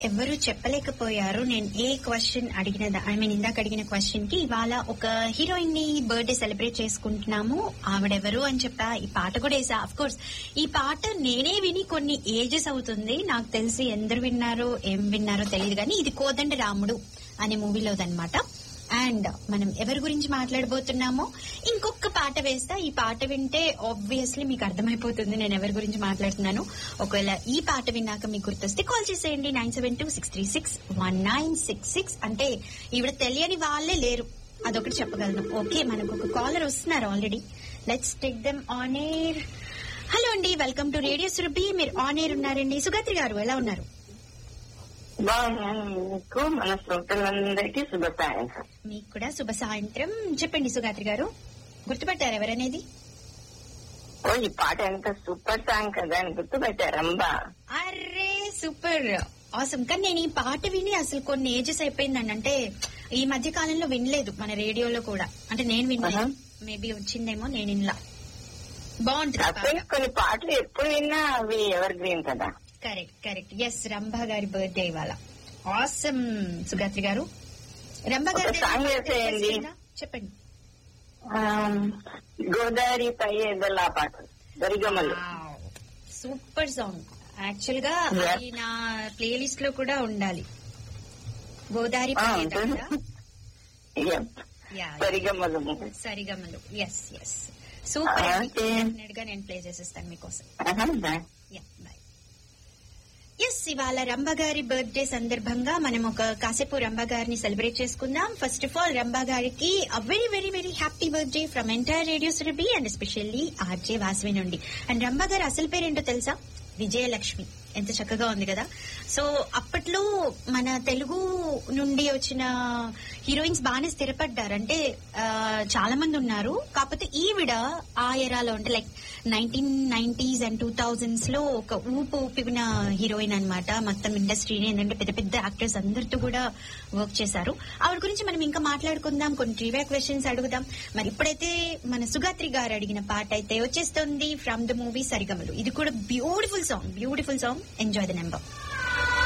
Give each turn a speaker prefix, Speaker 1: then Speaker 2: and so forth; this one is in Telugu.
Speaker 1: ఎవరు చెప్పలేకపోయారు నేను ఏ క్వశ్చన్ అడిగిన ఐ మీన్ ఇందాక అడిగిన క్వశ్చన్ కి ఇవాళ ఒక హీరోయిన్ ని బర్త్డే సెలబ్రేట్ చేసుకుంటున్నాము ఆవిడెవరు అని చెప్పా ఈ పాట కూడా వేసా అఫ్ కోర్స్ ఈ పాట నేనే విని కొన్ని ఏజెస్ అవుతుంది నాకు తెలిసి ఎందరు విన్నారో ఏం విన్నారో తెలియదు కానీ ఇది కోదండ రాముడు అనే మూవీలోదన్నమాట అండ్ మనం ఎవరి గురించి మాట్లాడబోతున్నామో ఇంకొక పాట వేస్తా ఈ పాట వింటే ఆబ్వియస్లీ మీకు అర్థమైపోతుంది నేను ఎవరి గురించి మాట్లాడుతున్నాను ఒకవేళ ఈ పాట విన్నాక మీకు గుర్తొస్తే కాల్ చేసేయండి nine seven two six three six one nine six six అంటే ఈవిడ తెలియని వాళ్ళే లేరు అదొకటి చెప్పగలను ఓకే మనకు ఒక కాలర్ వస్తున్నారు already let's take them on air hello అండి వెల్కమ్ టు రేడియో సురభి మీరు ఆన్ ఎయిర్ ఉన్నారండి సుగత్రి గారు ఎలా ఉన్నారు
Speaker 2: బాగున్నాను మీకు మన శ్రోతలందరికీ శుభ సాయంత్రం
Speaker 1: మీకు కూడా శుభ సాయంత్రం చెప్పండి సుగాత్రి గారు గుర్తుపట్టారు ఎవరనేది
Speaker 2: ఓ ఈ పాట ఎంత సూపర్ సాంగ్ కదా అని గుర్తుపెట్టారంబా
Speaker 1: అర్రే సూపర్ అవసరం కానీ నేను ఈ పాట విని అసలు కొన్ని ఏజెస్ అయిపోయిందండి అంటే ఈ మధ్య కాలంలో వినలేదు మన రేడియోలో కూడా అంటే నేను వినలేదు
Speaker 2: Uh-huh.
Speaker 1: మేబీ వచ్చిందేమో నేను ఇన్లా బాగుంటుంది
Speaker 2: కాకపోతే కొన్ని పాటలు ఎప్పుడు విన్నా అవి ఎవర్ గ్రీన్ కదా
Speaker 1: కరెక్ట్ కరెక్ట్ ఎస్ రంభ గారి బర్త్డే ఇవాళ ఆసమ్ సుగాత్రి గారు రంభ గారి
Speaker 2: ఒక song వేసేయండి.
Speaker 1: చెప్పండి
Speaker 2: ఆమ్, గోదావరి పై ఎదలా పాట దరిగమలు
Speaker 1: సూపర్ సాంగ్ యాక్చువల్ గా
Speaker 2: Yeah.
Speaker 1: అది నా ప్లేలిస్ట్ లో కూడా ఉండాలి గోదావరి
Speaker 2: ఆ,
Speaker 1: పర్యటన
Speaker 2: ఉంటుంది.
Speaker 1: కదా?
Speaker 2: Yep.
Speaker 1: Yeah,
Speaker 2: దరిగమలు
Speaker 1: సరిగమలు yes yes super
Speaker 2: Ah, okay.
Speaker 1: Definite గా నేను ప్లే చేసేస్తాను మీకోసం
Speaker 2: ఆహా, bye.
Speaker 1: యా బాయ్ ఎస్ ఇవాళ రంభ గారి బర్త్డే సందర్భంగా మనం ఒక కాసేపు రంభ గారిని సెలబ్రేట్ చేసుకుందాం ఫస్ట్ ఆఫ్ ఆల్ రంభ గారికి very very very happy birthday from entire radio Surabhi and especially RJ Vasavi నుండి అండ్ రంభ గారు అసలు పేరేంటో తెలుసా విజయలక్ష్మి ఎంత చక్కగా ఉంది కదా సో అప్పట్లో మన తెలుగు నుండి వచ్చిన హీరోయిన్స్ బాగానే స్థిరపడ్డారు అంటే ఆ, చాలా మంది ఉన్నారు కాకపోతే ఈవిడ ఆ ఎరాలో అంటే like nineteen nineties and two thousands లో ఒక ఊపు ఊపిన హీరోయిన్ అన్నమాట మొత్తం ఇండస్ట్రీని ఏంటంటే పెద్ద పెద్ద యాక్టర్స్ అందరితో కూడా వర్క్ చేశారు ఆవిడ గురించి మనం ఇంకా మాట్లాడుకుందాం కొన్ని ట్రివియా క్వశ్చన్స్ అడుగుదాం మరి ఇప్పుడైతే మన సుగాత్రి గారు అడిగిన పాట అయితే వచ్చేస్తుంది ఫ్రమ్ ద మూవీ సరిగమలు ఇది కూడా beautiful song beautiful song enjoy the number